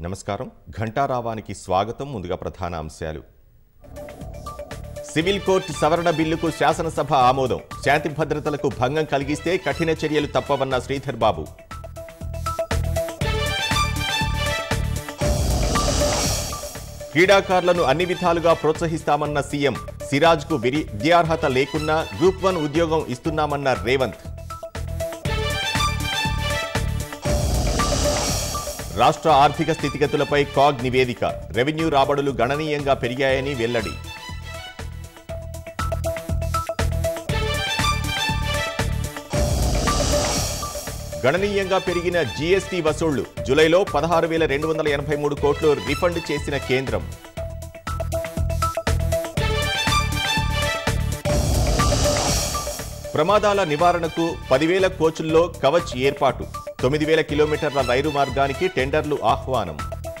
నమస్కారం ఘంటారావానికి స్వాగతం ముందుగా ప్రధాన అంశాలు సివిల్ కోర్టు సవరణ బిల్లుకు శాసనసభ ఆమోదం శాంతి భద్రతలకు భంగం కలిగిస్తే కఠిన చర్యలు తప్పవన్న శ్రీధర్ బాబు క్రీడాకారులను అన్ని విధాలుగా ప్రోత్సహిస్తామన్న సీఎం సిరాజ్కు విరి- విద్యార్హత లేకున్నా గ్రూప్ వన్ ఉద్యోగం ఇస్తున్నామన్న రేవంత్ రాష్ట్ర ఆర్థిక స్థితిగతులపై కాగ్ నివేదిక రెవెన్యూ రాబడులు గణనీయంగా పెరిగాయని వెల్లడి గణనీయంగా పెరిగిన జీఎస్టీ వసూళ్లు జూలైలో పదహారు వేల రెండు వందల ఎనభై మూడు కోట్లు రిఫండ్ చేసిన కేంద్రం ప్రమాదాల నివారణకు పదివేల కోచుల్లో కవచ్ ఏర్పాటు తొమ్మిది వేల కిలోమీటర్ల రైలు మార్గానికి టెండర్లు ఆహ్వానం